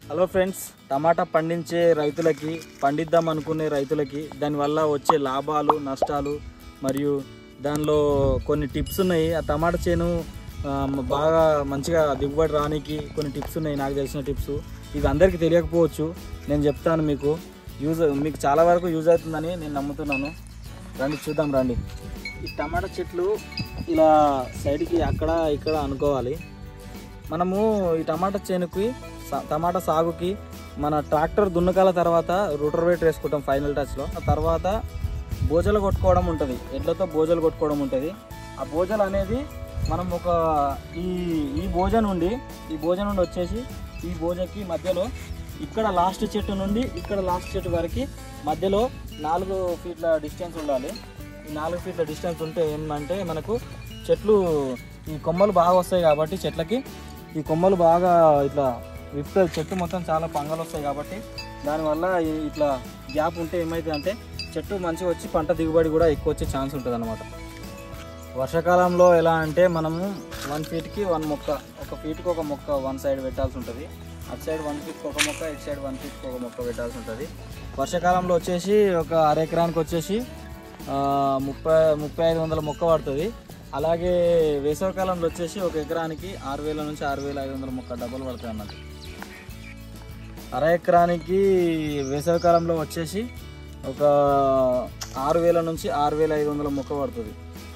Hello friends టమాటా పండించే రైతులకి పండిద్దాం అనుకునే రైతులకి దానివల్ల వచ్చే లాభాలు నష్టాలు మరియు దానిలో కొన్ని టిప్స్ ఉన్నాయి ఆ టమాటా చేను ఆ, బాగా మంచిగా దిగుబడి రానికి కొన్ని టిప్స్ ఉన్నాయి నాకు తెలిసిన టిప్స్ ఇవి అందరికీ తెలియకపోవచ్చు నేను చెప్తాను మీకు యూజ్ మీకు చాలా వరకు యూజ్ అవుతుందని నేను నమ్ముతున్నాను రండి చూద్దాం రండి ఈ టమాటా చెట్లు ఇలా సైడ్కి అక్కడ ఇక్కడ అనుకోవాలి మనము ఈ టమాటా చేనుకి సా- టమాటా సాగుకి మన ట్రాక్టర్ దున్నకాల తర్వాత రూటర్ వేట్ వేసుకుంటాం ఫైనల్ టచ్లో ఆ తర్వాత బోజలు కొట్టుకోవడం ఉంటుంది ఎడ్లతో బోజలు కొట్టుకోవడం ఉంటుంది ఆ బోజలు అనేది మనం ఒక ఈ ఈ బోజ నుండి ఈ బోజ నుండి వచ్చేసి ఈ బోజకి మధ్యలో ఇక్కడ లాస్ట్ చెట్టు నుండి ఇక్కడ లాస్ట్ చెట్టు వరకు మధ్యలో నాలుగు ఫీట్ల డిస్టెన్స్ ఉండాలి ఈ నాలుగు ఫీట్ల డిస్టెన్స్ ఉంటే ఏంటంటే మనకు చెట్లు ఈ కొమ్మలు బాగా వస్తాయి కాబట్టి చెట్లకి ఈ కొమ్మలు బాగా ఇట్లా విప్పుతుంది చెట్టు మొత్తం చాలా పంగలు వస్తాయి కాబట్టి దానివల్ల ఈ- ఇట్లా గ్యాప్ ఉంటే ఏమవుతుంది అంటే చెట్టు మంచిగా వచ్చి పంట దిగుబడి కూడా ఎక్కువ వచ్చే ఛాన్స్ ఉంటుంది అనమాట వర్షాకాలంలో ఎలా అంటే మనము వన్ ఫీట్కి వన్ మొక్క ఒక ఫీట్కి ఒక మొక్క వన్ సైడ్ పెట్టాల్సి ఉంటుంది అటు సైడ్ వన్ ఫీట్కి ఒక మొక్క ఇటు సైడ్ వన్ ఫీట్కి ఒక మొక్క పెట్టాల్సి ఉంటుంది వర్షాకాలంలో వచ్చేసి ఒక అర ఎకరానికి వచ్చేసి ఆ, ముప్పై ముప్పై ఐదు వందల మొక్క పడుతుంది అలాగే వేసవికాలంలో వచ్చేసి ఒక ఎకరానికి ఆరు వేల నుంచి ఆరు వేల ఐదు వందల మొక్క డబ్బులు పడుతుంది అన్నట్టు అర ఎకరానికి వేసవికాలంలో వచ్చేసి ఒక ఆరు వేల నుంచి ఆరు వేల ఐదు వందల మొక్క పడుతుంది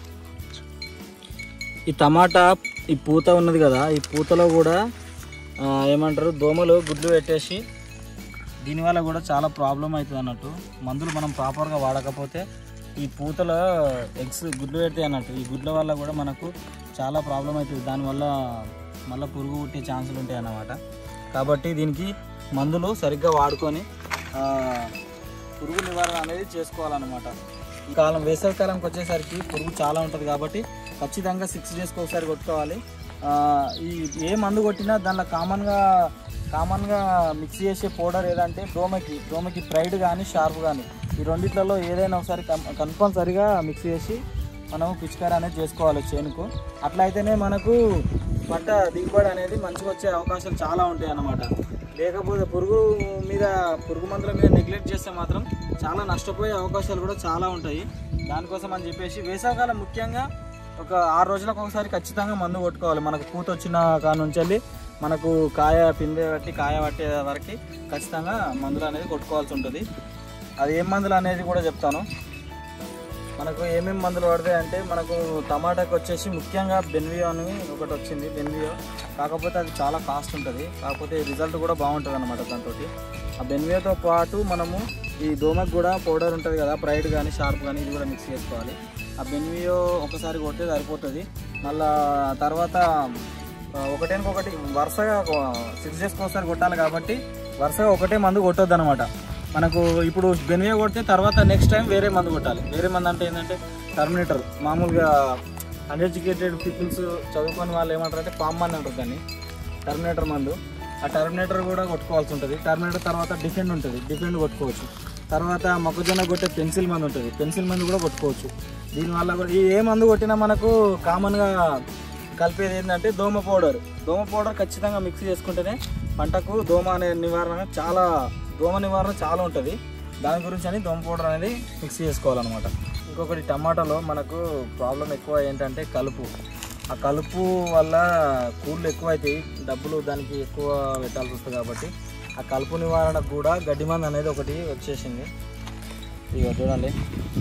ఈ టమాటా ఈ పూత ఉన్నది కదా ఈ పూతలో కూడా ఆ, ఏమంటారు దోమలు గుడ్లు పెట్టేసి దీనివల్ల కూడా చాలా ప్రాబ్లం అవుతుంది అన్నట్టు మందులు మనం ప్రాపర్గా వాడకపోతే ఈ పూతలో ఎగ్స్ గుడ్లు పెడతాయి అన్నట్టు ఈ గుడ్ల వల్ల కూడా మనకు చాలా ప్రాబ్లం అవుతుంది దానివల్ల మళ్ళీ పురుగు పుట్టే ఛాన్సులు ఉంటాయి అన్నమాట కాబట్టి దీనికి మందులు సరిగ్గా వాడుకొని ఆ, పురుగు నివారణ అనేది చేసుకోవాలన్నమాట ఈ కాలం వేసవి కాలంకి వచ్చేసరికి పురుగు చాలా ఉంటుంది కాబట్టి ఖచ్చితంగా సిక్స్ డేస్కి ఒకసారి కొట్టుకోవాలి ఆ, ఈ ఏ మందు కొట్టినా దానిలో కామన్గా కామన్గా మిక్స్ చేసే పౌడర్ ఏదంటే దోమకి దోమకి ప్రైడ్ కానీ షార్ప్ కానీ ఈ రెండిట్లలో ఏదైనా ఒకసారి కంపల్సరిగా మిక్స్ చేసి మనం పిచికారి అనేది చేసుకోవాలి చేనుకు అట్లా అయితేనే మనకు పంట దిగుబడి అనేది మంచిగా వచ్చే అవకాశాలు చాలా ఉంటాయి అన్నమాట లేకపోతే పురుగు మీద పురుగు మందుల మీద నెగ్లెక్ట్ చేస్తే మాత్రం చాలా నష్టపోయే అవకాశాలు కూడా చాలా ఉంటాయి దానికోసం అని చెప్పేసి వేసవకాలం ముఖ్యంగా ఒక ఆరు రోజులకు ఒకసారి ఖచ్చితంగా మందు కొట్టుకోవాలి మనకు పూత వచ్చిన కాడ నుంచి వెళ్ళి మనకు కాయ పిందె పట్టి కాయ పట్టే వరకు ఖచ్చితంగా మందులు అనేది కొట్టుకోవాల్సి ఉంటుంది అది ఏం మందులు అనేది కూడా చెప్తాను మనకు ఏమేమి మందులు పడతాయి అంటే మనకు టమాటాకి వచ్చేసి ముఖ్యంగా బెన్వియో అని ఒకటి వచ్చింది బెన్వియో కాకపోతే అది చాలా కాస్ట్ ఉంటుంది కాకపోతే రిజల్ట్ కూడా బాగుంటుంది అనమాట దాంతో ఆ బెన్వియోతో పాటు మనము ఈ దోమకు కూడా పౌడర్ ఉంటుంది కదా ప్రైడ్ కానీ షార్ప్ కానీ ఇది కూడా మిక్స్ చేసుకోవాలి ఆ బెన్వియో ఒకసారి కొడితే సరిపోతుంది మళ్ళా తర్వాత ఆ, ఒకటేనికొకటి వరుసగా సిక్స్ డేస్కి ఒకసారి కొట్టాలి కాబట్టి వరుసగా ఒకటే మందు కొట్టొద్దు అనమాట మనకు ఇప్పుడు బెనివే కొడితే తర్వాత నెక్స్ట్ టైం వేరే మందు కొట్టాలి వేరే మందు అంటే ఏంటంటే టర్మినేటర్ మామూలుగా అన్ఎడ్యుకేటెడ్ పీపుల్స్ చదువుకొని వాళ్ళు ఏమంటారు అంటే పామ్ మంది అంటారు దాన్ని టర్మినేటర్ మందు ఆ టర్మినేటర్ కూడా కొట్టుకోవాల్సి ఉంటుంది టర్మినేటర్ తర్వాత డిఫెండ్ ఉంటుంది డిఫెండ్ కొట్టుకోవచ్చు తర్వాత మొక్కజొన్న కొట్టే పెన్సిల్ మందు ఉంటుంది పెన్సిల్ మందు కూడా కొట్టుకోవచ్చు దీనివల్ల కూడా ఈ ఏ మందు కొట్టినా మనకు కామన్గా కలిపేది ఏంటంటే దోమ పౌడర్ దోమ పౌడర్ ఖచ్చితంగా మిక్స్ చేసుకుంటేనే పంటకు దోమ అనే నివారణ చాలా దోమ నివారణ చాలా ఉంటుంది దాని గురించి అని దోమ పౌడర్ అనేది మిక్స్ చేసుకోవాలన్నమాట ఇంకొకటి టమాటాలో మనకు ప్రాబ్లం ఎక్కువ ఏంటంటే కలుపు ఆ కలుపు వల్ల కూళ్ళు ఎక్కువ అవుతాయి డబ్బులు దానికి ఎక్కువ పెట్టాల్సి వస్తుంది కాబట్టి ఆ కలుపు నివారణకు కూడా గడ్డి మందు అనేది ఒకటి వచ్చేసింది ఇక చూడండి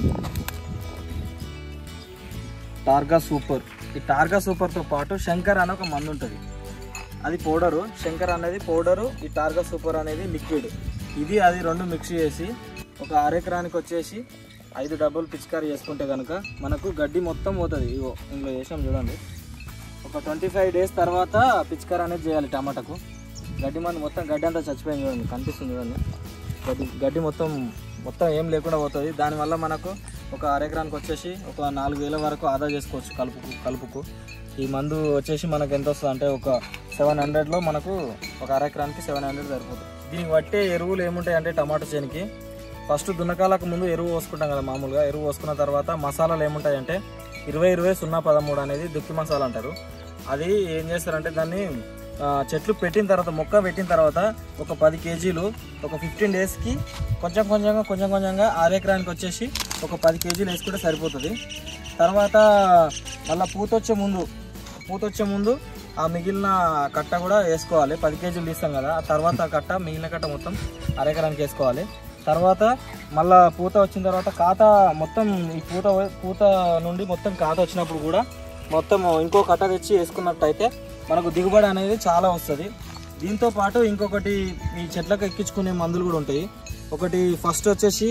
టార్గా సూపర్ ఈ టార్గా సూపర్తో పాటు శంకర్ అనే ఒక మందు ఉంటుంది అది పౌడరు శంకర్ అనేది పౌడరు ఈ టార్గా సూపర్ అనేది లిక్విడ్ ఇది అది రెండు మిక్స్ చేసి ఒక అరెకరానికి వచ్చేసి ఐదు డబ్బులు పిచికారీ చేసుకుంటే కనుక మనకు గడ్డి మొత్తం పోతుంది ఇగో ఇందులో చేసాం చూడండి ఒక ట్వంటీ ఫైవ్ డేస్ తర్వాత పిచికారీ అనేది చేయాలి టమాటాకు గడ్డి మంది మొత్తం గడ్డి అంతా చచ్చిపోయింది చూడండి కనిపిస్తుంది చూడండి గడ్డి గడ్డి మొత్తం మొత్తం ఏం లేకుండా పోతుంది దానివల్ల మనకు ఒక అరెకరానికి వచ్చేసి ఒక నాలుగు వేల వరకు ఆదా చేసుకోవచ్చు కలుపుకు కలుపుకు ఈ మందు వచ్చేసి మనకు ఎంత వస్తుంది అంటే ఒక సెవెన్ హండ్రెడ్లో మనకు ఒక అరెకరానికి సెవెన్ హండ్రెడ్ సరిపోతుంది దీనికి పట్టే ఎరువులు ఏముంటాయి అంటే టమాటా చేనికి ఫస్ట్ దున్నకాలకు ముందు ఎరువు పోసుకుంటాం కదా మామూలుగా ఎరువు పోసుకున్న తర్వాత మసాలాలు ఏముంటాయంటే ఇరవై ఇరవై సున్నా పదమూడు అనేది దుక్కి మసాలా అంటారు అది ఏం చేస్తారంటే దాన్ని ఆ, చెట్లు పెట్టిన తర్వాత మొక్క పెట్టిన తర్వాత ఒక పది కేజీలు ఒక ఫిఫ్టీన్ డేస్కి కొంచెం కొంచెంగా కొంచెం కొంచెంగా ఆరు ఎకరానికి వచ్చేసి ఒక పది కేజీలు వేసుకుంటే సరిపోతుంది తర్వాత మళ్ళీ పూత వచ్చే ముందు పూత వచ్చే ముందు ఆ మిగిలిన కట్ట కూడా వేసుకోవాలి పది కేజీలు తీస్తాం కదా ఆ తర్వాత ఆ కట్ట మిగిలిన కట్ట మొత్తం అరెకరానికి వేసుకోవాలి తర్వాత మళ్ళా పూత వచ్చిన తర్వాత కాత మొత్తం ఈ పూత పూత నుండి మొత్తం కాత వచ్చినప్పుడు కూడా మొత్తం ఇంకో కట్ట తెచ్చి వేసుకున్నట్టయితే మనకు దిగుబడి అనేది చాలా వస్తుంది దీంతో పాటు ఇంకొకటి ఈ చెట్లకు ఎక్కించుకునే మందులు కూడా ఉంటాయి ఒకటి ఫస్ట్ వచ్చేసి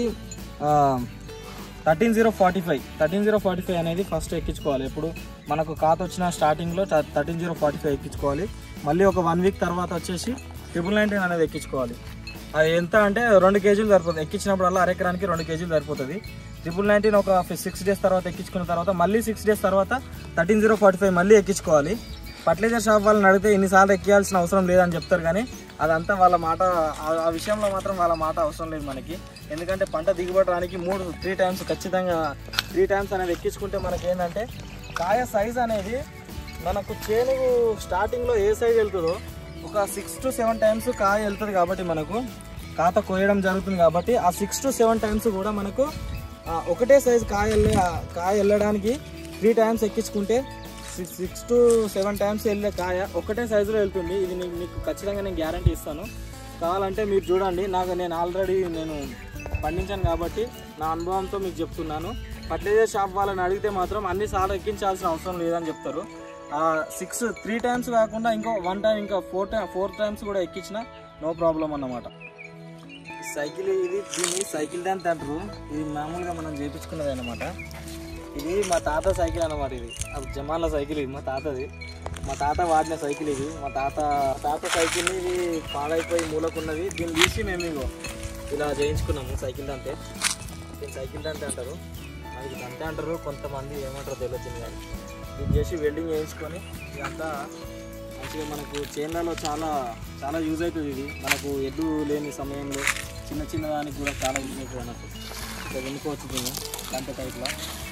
thirteen zero forty five thirteen zero forty five అనేది ఫస్ట్ ఎక్కించుకోవాలి ఇప్పుడు మనకు కాత వచ్చిన స్టార్టింగ్లో థర్టీన్ జీరో ఫార్టీ ఫైవ్ ఎక్కించుకోవాలి మళ్ళీ ఒక వన్ వీక్ తర్వాత వచ్చేసి ట్రిపుల్ నైన్టీన్ అనేది ఎక్కించుకోవాలి అది ఎంత అంటే రెండు కేజీలు సరిపోతుంది ఎక్కించినప్పుడల్లా అరెకరానికి రెండు కేజీలు సరిపోతుంది ట్రిపుల్ నైన్టీన్ ఒక సిక్స్ డేస్ తర్వాత ఎక్కించుకున్న తర్వాత మళ్ళీ సిక్స్ డేస్ తర్వాత థర్టీన్ జీరో ఫార్టీ ఫైవ్ మళ్ళీ ఎక్కించుకోవాలి ఫర్టిలైజర్ షాప్ వాళ్ళని అడిగితే ఇన్నిసార్లు ఎక్కియాల్సిన అవసరం లేదని చెప్తారు కానీ అదంతా వాళ్ళ మాట ఆ- ఆ విషయంలో మాత్రం వాళ్ళ మాట అవసరం లేదు మనకి ఎందుకంటే పంట దిగుబడి రానికి మూడు త్రీ టైమ్స్ ఖచ్చితంగా త్రీ టైమ్స్ అనేది ఎక్కించుకుంటే మనకి ఏంటంటే కాయ సైజ్ అనేది మనకు చేను స్టార్టింగ్లో ఏ సైజ్ వెళ్తుందో ఒక సిక్స్ టు సెవెన్ టైమ్స్ కాయ వెళ్తుంది కాబట్టి మనకు కాత కోయడం జరుగుతుంది కాబట్టి ఆ సిక్స్ టు సెవెన్ టైమ్స్ కూడా మనకు ఆ, ఒకటే సైజ్ కాయ వెళ్ళే కాయ వెళ్ళడానికి త్రీ టైమ్స్ ఎక్కించుకుంటే six six to seven times వెళ్ళే కాయ ఒకటే సైజులో వెళ్తుంది ఇది నీకు మీకు ఖచ్చితంగా నేను గ్యారంటీ ఇస్తాను కావాలంటే మీరు చూడండి నాకు నేను ఆల్రెడీ నేను పండించాను కాబట్టి నా అనుభవంతో మీకు చెప్తున్నాను ఫర్టిలైజర్ షాప్ వాళ్ళని అడిగితే మాత్రం అన్ని సార్లు ఎక్కించాల్సిన అవసరం లేదని చెప్తారు సిక్స్ త్రీ టైమ్స్ కాకుండా ఇంకో వన్ టైం ఇంకా ఫోర్ టైం ఫోర్ టైమ్స్ కూడా ఎక్కించిన నో ప్రాబ్లం అన్నమాట ఈ సైకిల్ ఇది దీన్ని సైకిల్ డాన్స్ అంటారు ఇది మామూలుగా మనం చేయించుకున్నది అనమాట ఇది మా తాత సైకిల్ అన్నమాట ఇది అది జమాల సైకిల్ ఇది మా తాతది మా తాత వాడిన సైకిల్ ఇది మా తాత తాత సైకిల్ని ఇది పాడైపోయి మూలకున్నది దీన్ని తీసి మేము ఇగో ఇలా చేయించుకున్నాము సైకిల్ దంతే దీన్ని సైకిల్ దంతే అంటారు మనకి దంతే అంటారు కొంతమంది ఏమంటారో తెలియదు కానీ దీన్ని చేసి వెల్డింగ్ చేయించుకొని ఇదంతా మంచిగా మనకు చేన్లలో చాలా చాలా యూజ్ అవుతుంది ఇది మనకు ఎడ్లు లేని సమయంలో చిన్న చిన్న దానికి కూడా చాలా యూజ్ అవుతుంది అన్నట్టు ఇక్కడ వెనుకోవచ్చు దీన్ని దంత టైప్లో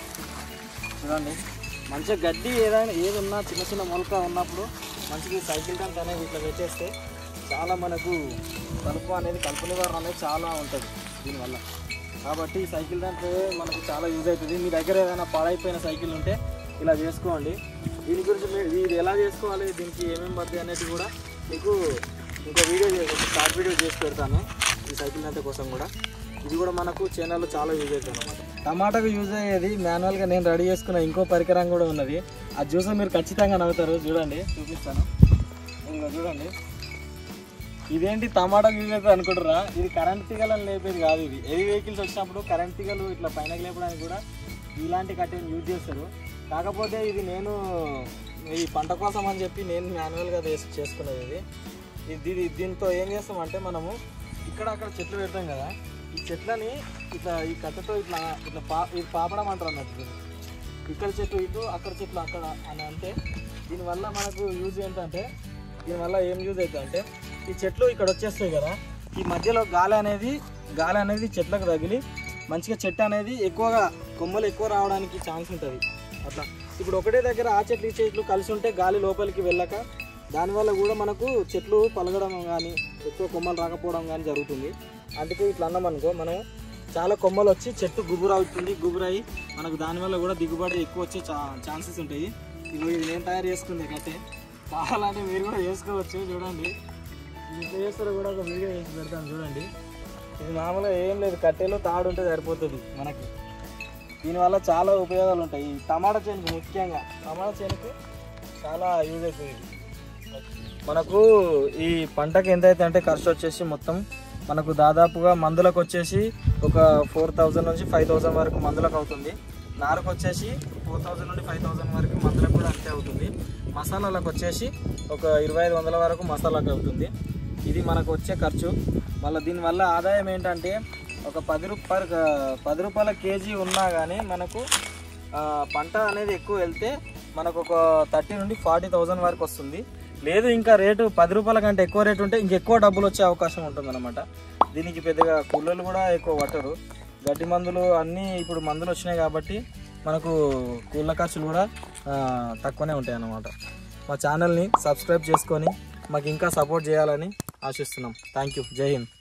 చూడండి మంచిగా గడ్డి ఏదైనా ఏది ఉన్నా చిన్న చిన్న మొలక ఉన్నప్పుడు మంచిగా ఈ సైకిల్ డంప్ అనేది ఇట్లా పెట్టేస్తే చాలా మనకు కలుపు అనేది కలుపు నివారణ అనేది చాలా ఉంటుంది దీనివల్ల కాబట్టి ఈ సైకిల్ డంప్ మనకు చాలా యూజ్ అవుతుంది మీ దగ్గర ఏదైనా పాడైపోయిన సైకిల్ ఉంటే ఇలా చేసుకోండి దీని గురించి మీరు ఇది ఎలా చేసుకోవాలి దీనికి ఏమేమి పడుతుంది అనేది కూడా మీకు ఇంకో వీడియో చే- ఒక షార్ట్ వీడియో చేసి పెడతాను ఈ సైకిల్ డంప్ కోసం కూడా ఇది కూడా మనకు చేనల్లో చాలా యూజ్ అవుతుంది అనమాట టమాటాకు యూజ్ అయ్యేది మాన్యువల్గా నేను రెడీ చేసుకున్న ఇంకో పరికరం కూడా ఉన్నది అది చూస్తే మీరు ఖచ్చితంగా నవ్వుతారు చూడండి చూపిస్తాను ఇంకా చూడండి ఇదేంటి టమాటాకు యూజ్ అవుతుంది అనుకుంటారా ఇది కరెంట్ తీగలను లేపేది కాదు ఇది హెవీ వెహికల్స్ వచ్చినప్పుడు కరెంట్ తీగలు ఇట్లా పైనకి లేపడానికి కూడా ఇలాంటి కట్టెని యూజ్ చేస్తారు కాకపోతే ఇది నేను ఈ పంట కోసం అని చెప్పి నేను మాన్యువల్గా చేసి చేసుకున్నది ఇది ఇది ఇది- దీంతో ఏం చేస్తామంటే మనము ఇక్కడ అక్కడ చెట్లు పెడతాం కదా ఈ చెట్లని ఇట్లా ఈ కట్టెతో ఇట్లా ఇట్లా పా ఇది పాపడం అంటారు అన్నట్టు దీన్ని. ఇక్కడ చెట్టు ఇటు అక్కడ చెట్లు అక్కడ అని అంటే దీనివల్ల మనకు యూజ్ ఏంటంటే దీనివల్ల ఏం యూజ్ అవుతుంది అంటే ఈ చెట్లు ఇక్కడ వచ్చేస్తాయి కదా ఈ మధ్యలో గాలి అనేది గాలి అనేది చెట్లకు తగిలి మంచిగా చెట్టు అనేది ఎక్కువగా కొమ్మలు ఎక్కువ రావడానికి ఛాన్స్ ఉంటుంది అట్లా ఇప్పుడు ఒకటే దగ్గర ఆ చెట్లు ఈ చెట్లు కలిసి ఉంటే గాలి లోపలికి వెళ్ళక దానివల్ల కూడా మనకు చెట్లు పలగడం కానీ ఎక్కువ కొమ్మలు రాకపోవడం కానీ జరుగుతుంది అందుకే ఇట్లా అన్నాం అనుకో మనం చాలా కొమ్మలు వచ్చి చెట్టు గుబురు అవుతుంది గుబురై మనకు దానివల్ల కూడా దిగుబడి ఎక్కువ వచ్చే ఛా ఛాన్సెస్ ఉంటాయి ఇవి ఇది నేను తయారు చేసుకుంది కట్టే కావాలంటే మీరు కూడా చేసుకోవచ్చు చూడండి ఇంత చేస్తారో కూడా ఒక వీడియో చేసి పెడతాను చూడండి ఇది మామూలుగా ఏం లేదు కట్టెలో తాడు ఉంటే సరిపోతుంది మనకి దీనివల్ల చాలా ఉపయోగాలు ఉంటాయి ఈ టమాటా చేనుకు ముఖ్యంగా టమాటా చేనుకు చాలా యూజ్ అవుతుంది ఇది. మనకు ఈ పంటకి ఎంత అయితే అంటే ఖర్చు వచ్చేసి మొత్తం మనకు దాదాపుగా మందులకు వచ్చేసి ఒక ఫోర్ థౌజండ్ నుంచి ఫైవ్ థౌజండ్ వరకు మందులకు అవుతుంది నారుకు వచ్చేసి ఫోర్ థౌజండ్ నుండి ఫైవ్ థౌజండ్ వరకు మందులకు కూడా అంతే అవుతుంది మసాలాలకు వచ్చేసి ఒక ఇరవై ఐదు వందల వరకు మసాలాకు అవుతుంది ఇది మనకు వచ్చే ఖర్చు మళ్ళీ దీనివల్ల ఆదాయం ఏంటంటే ఒక పది రూపాయలు పది రూపాయల కేజీ ఉన్నా కానీ మనకు ఆ, పంట అనేది ఎక్కువ వెళ్తే మనకు ఒక థర్టీ నుండి ఫార్టీ థౌజండ్ వరకు వస్తుంది లేదు ఇంకా రేటు పది రూపాయల కంటే ఎక్కువ రేటు ఉంటే ఇంకెక్కువ డబ్బులు వచ్చే అవకాశం ఉంటుంది అనమాట దీనికి పెద్దగా కూలీలు కూడా ఎక్కువ పట్టరు గడ్డి మందులు అన్నీ ఇప్పుడు మందులు వచ్చినాయి కాబట్టి మనకు కూల ఖర్చులు కూడా ఆ, తక్కువనే ఉంటాయి అన్నమాట మా ఛానల్ని సబ్స్క్రైబ్ చేసుకొని మాకు ఇంకా సపోర్ట్ చేయాలని ఆశిస్తున్నాం థ్యాంక్ యూ జై హింద్